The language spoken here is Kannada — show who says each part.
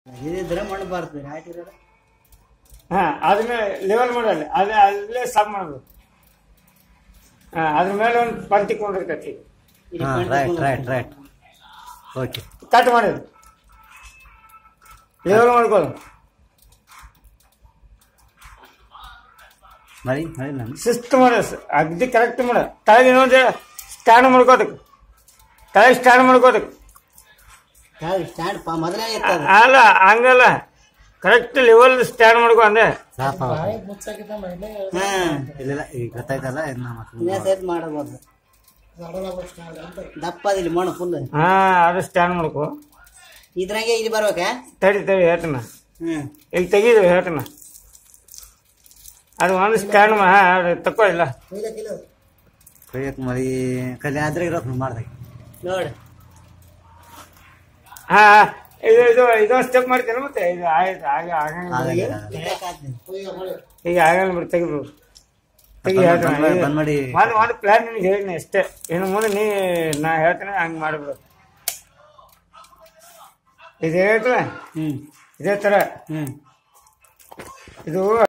Speaker 1: ಇದಿದ್ರೆ ಮಣ್ಣು ಬರ್ತದೆ ಹಾಕಿರೋದು
Speaker 2: ಹಾ ಅದನ್ನ ಲೆವೆಲ್ ಮಾಡಲ್ಲ ಅಲ್ಲೇ ಅಲ್ಲೇ ಸಬ್ ಮಾಡ್ಬೇಕು ಹಾ ಅದ್ರ ಮೇಲೆ ಒಂದು ಪಂಕ್ತಿ ಕೊಂಡಿರ್ತೈತಿ
Speaker 1: ಇಲ್ಲಿ
Speaker 3: ಹಾ
Speaker 1: ಮಣ್ಣು
Speaker 3: ರೈಟ್
Speaker 1: ತಗೊಂಡು
Speaker 3: ರೈಟ್ ರೈಟ್ ಓಕೆ
Speaker 2: ಕಟ್ ಮಾಡಿದ್ರು ಲೆವೆಲ್ ಮಾಡ್ಕೋದು
Speaker 3: ಮರಿ ಮರಿ ನಾನು
Speaker 2: ಶಿಸ್ತು ಮಾಡ ಅಗ್ದಿ ಕರೆಕ್ಟ್ ಮಾಡ ತಳಗೆ ಇನ್ನೊಂದು ಸ್ಟ್ಯಾಂಡ್ ಮಾಡ್ಕೋದಕ್ಕೆ ತಳಗೆ ಸ್ಟ್ಯಾಂಡ್ ಮಾಡ್ಕೋದಕ್ಕೆ
Speaker 1: ಕೆಳಗೆ ಸ್ಟ್ಯಾಂಡ್ ಪಾ ಮೊದಲೇ ಇರ್ತದ
Speaker 2: ಅಲ್ಲ ಹಂಗಲ್ಲ ಕರೆಕ್ಟ್ ಲೆವೆಲ್ ಸ್ಟ್ಯಾಂಡ್ ಮಾಡ್ಕೊ ಅಂದೆ
Speaker 3: ಸಾಫ್
Speaker 1: ಹಾ
Speaker 3: ಇಲ್ಲ ಈಗ ಗೊತ್ತಾಯ್ತಲ್ಲ ಇದನ್ನ ಮತ್ತೆ
Speaker 1: ಇನ್ನೇ ಸೇತ್ ಮಾಡಬಹುದು ದಪ್ಪ ಅದ ಇಲ್ಲಿ ಮಣ್ಣು ಫುಲ್
Speaker 2: ಹಾ ಅದು ಸ್ಟ್ಯಾಂಡ್ ಮಾಡ್ಕೊ
Speaker 1: ಇದ್ರಾಗೆ ಇಲ್ಲಿ ಬರ್ಬೇಕಾ
Speaker 2: ತಡಿ ತಡಿ ಹೇಳ್ತನ
Speaker 1: ಹ್ಮ್
Speaker 2: ಇಲ್ಲಿ ತೆಗೀದು ಹೇಳ್ತನ ಅದು ಒಂದು ಸ್ಟ್ಯಾಂಡ್ ಮಾ ಅದು ತಕೋ ಇಲ್ಲ
Speaker 3: ಕೊಯ್ಯಕ್ ಮರಿ ಕಲ್ಯಾಣ ಆದ್ರೆ ಇರೋದು ಮಾಡ್ದೆ
Speaker 1: ನೋಡು
Speaker 2: ಹಾ ಇದು ಇದು ಇದೊಂದು ಸ್ಟೆಪ್ ಮಾಡ್ತೀನಿ ಮತ್ತೆ ಇದು ಆಯ್ತು ಆಗ ಆಗಂಗಿಲ್ಲ
Speaker 3: ಆಗಲ್ಲ
Speaker 2: ಈಗ ಆಗಲ್ಲ ಬಿಡಿ ತೆಗಿಬೇಕು ತೆಗಿ ಹೇಳ್ತಾನೆ
Speaker 3: ಬಂದ್ ಮಾಡಿ- ಬಂದ್ ಮಾಡಿ
Speaker 2: ಒಂದು ಒಂದು ಪ್ಲಾನ್ ನಿನಗೆ ಹೇಳಿನಿ ಅಷ್ಟೇ ಇನ್ನು ಮುಂದೆ ನೀ ನಾ ಹೇಳ್ತೇನೆ ಹಂಗೆ ಮಾಡ್ಬೇಕು ಇದು ಹೇಳ್ತಲ್ಲ
Speaker 1: ಹ್ಮ್
Speaker 2: ಇದೇ ಥರ
Speaker 1: ಹ್ಮ್
Speaker 2: ಇದು